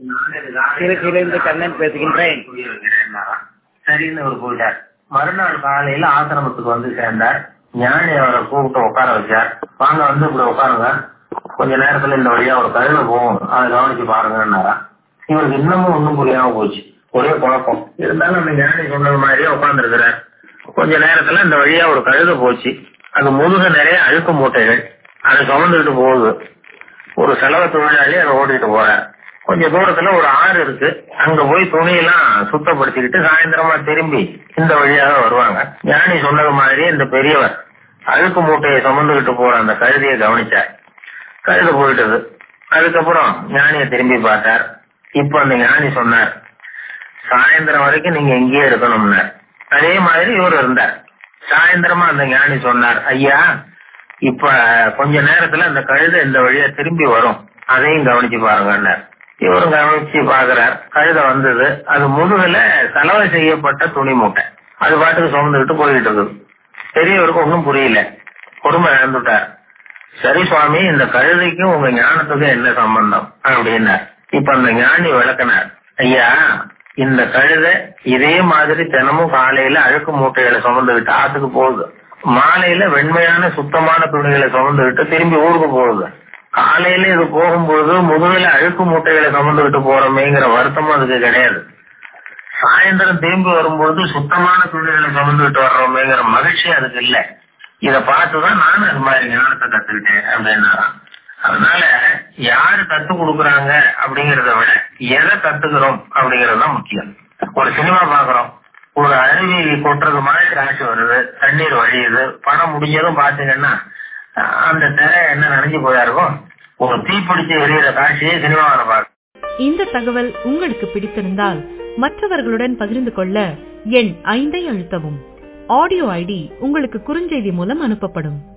திருச்சியிலிருந்து கண்ணன் பேசுகின்றேன் சரின்னு அவர் போயிட்டார் மறுநாள் காலையில ஆசிரமத்துக்கு வந்து சேர்ந்தார் ஞானி அவரை கூப்பிட்டு உட்கார வச்சார் வாங்க வந்து இப்படி உட்காருங்க கொஞ்ச நேரத்துல இந்த வழியா ஒரு கழுத போகும் அதை கவனிச்சு பாருங்கன்னாரா இவருக்கு இன்னமும் ஒண்ணும் புரியாம போச்சு ஒரே குழப்பம் இருந்தாலும் அந்த ஞானி சொன்னது மாதிரியே உட்கார்ந்துருக்கிறார் கொஞ்ச நேரத்துல இந்த வழியா ஒரு கழுத போச்சு அது முதுக நிறைய அழுக்கு மூட்டைகள் அதை சுமந்துட்டு போகுது ஒரு செலவு தொழிலாளி அதை ஓட்டிட்டு போறார் கொஞ்ச தூரத்துல ஒரு ஆறு இருக்கு அங்க போய் துணியெல்லாம் சுத்தப்படுத்திக்கிட்டு சாயந்தரமா திரும்பி இந்த வழியாக வருவாங்க ஞானி சொன்னது மாதிரி இந்த பெரியவர் அழுக்கு மூட்டையை சுமந்துகிட்டு போற அந்த கழுதியை கவனிச்சார் கழுது போயிட்டது அதுக்கப்புறம் ஞானியை திரும்பி பார்த்தார் இப்ப அந்த ஞானி சொன்னார் சாயந்தரம் வரைக்கும் நீங்க இங்கேயே இருக்கணும்னார் அதே மாதிரி இவர் இருந்தார் சாயந்தரமா அந்த ஞானி சொன்னார் ஐயா இப்ப கொஞ்ச நேரத்துல அந்த கழுதை இந்த வழியா திரும்பி வரும் அதையும் கவனிச்சு பாருங்கன்னார் இவரும் கவனிச்சு பாக்குறார் கழுதை வந்தது அது முதுகுல செலவு செய்யப்பட்ட துணி மூட்டை அது பாட்டுக்கு சுமந்துக்கிட்டு போய்கிட்டு இருக்குது பெரியவருக்கு ஒன்றும் புரியல பொறுமை இழந்துட்டார் சரி சுவாமி இந்த கழுதைக்கும் உங்க ஞானத்துக்கும் என்ன சம்பந்தம் அப்படின்னார் இப்ப அந்த ஞானி விளக்கினார் ஐயா இந்த கழுதை இதே மாதிரி தினமும் காலையில அழுக்கு மூட்டைகளை சுமந்துகிட்டு ஆத்துக்கு போகுது மாலையில வெண்மையான சுத்தமான துணிகளை சுமந்துகிட்டு திரும்பி ஊருக்கு போகுது காலையில இது போகும்போது முதுகுல அழுக்கு மூட்டைகளை சுமந்துகிட்டு போறோமேங்கிற வருத்தமும் அதுக்கு கிடையாது சாயந்தரம் திரும்பி வரும்போது சுத்தமான துணிகளை சுமந்துகிட்டு வர்றோமேங்கிற மகிழ்ச்சி அதுக்கு இல்ல இத பார்த்துதான் நானும் அது மாதிரி ஞானத்தை கத்துக்கிட்டேன் அப்படின்னாராம் அதனால யாரு கத்து கொடுக்கறாங்க அப்படிங்கறத விட எதை கத்துக்கிறோம் அப்படிங்கறது தான் முக்கியம் ஒரு சினிமா பாக்குறோம் ஒரு அருவி கொட்டுறது மாதிரி காட்சி வருது தண்ணீர் வழியுது படம் முடிஞ்சதும் பாத்தீங்கன்னா அஹ் அந்த திரை என்ன நனைஞ்சு போயா இருக்கும் ஒரு தீப்பிடிச்சு எரியிற காட்சியை சினிமாவில் பார்க்க இந்த தகவல் உங்களுக்கு பிடித்திருந்தால் மற்றவர்களுடன் பகிர்ந்து கொள்ள எண் ஐந்தை அழுத்தவும் ஆடியோ ஐடி உங்களுக்கு குறுஞ்செய்தி மூலம் அனுப்பப்படும்